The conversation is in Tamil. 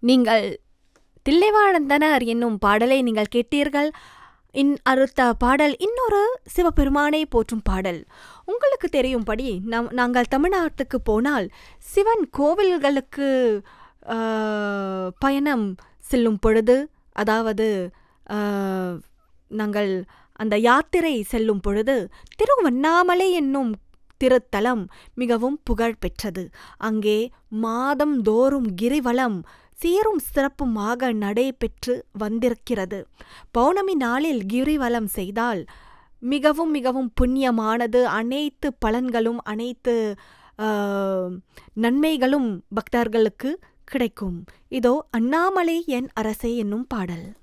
நீங்கள் தில்லைவாழந்தனர் என்னும் பாடலை நீங்கள் கேட்டீர்கள் இன் அடுத்த பாடல் இன்னொரு சிவபெருமானை போற்றும் பாடல் உங்களுக்கு தெரியும்படி நம் நாங்கள் தமிழ்நாட்டுக்கு போனால் சிவன் கோவில்களுக்கு ஆ, பயணம் செல்லும் பொழுது அதாவது ஆ, நாங்கள் அந்த யாத்திரை செல்லும் பொழுது திருவண்ணாமலை என்னும் திருத்தலம் மிகவும் புகழ் பெற்றது அங்கே மாதம் தோறும் கிரிவலம் சீரும் சிறப்புமாக நடைபெற்று வந்திருக்கிறது பௌர்ணமி நாளில் கிரிவலம் செய்தால் மிகவும் மிகவும் புண்ணியமானது அனைத்து பலன்களும் அனைத்து ஆ, நன்மைகளும் பக்தர்களுக்கு கிடைக்கும் இதோ அண்ணாமலை என் அரசே என்னும் பாடல்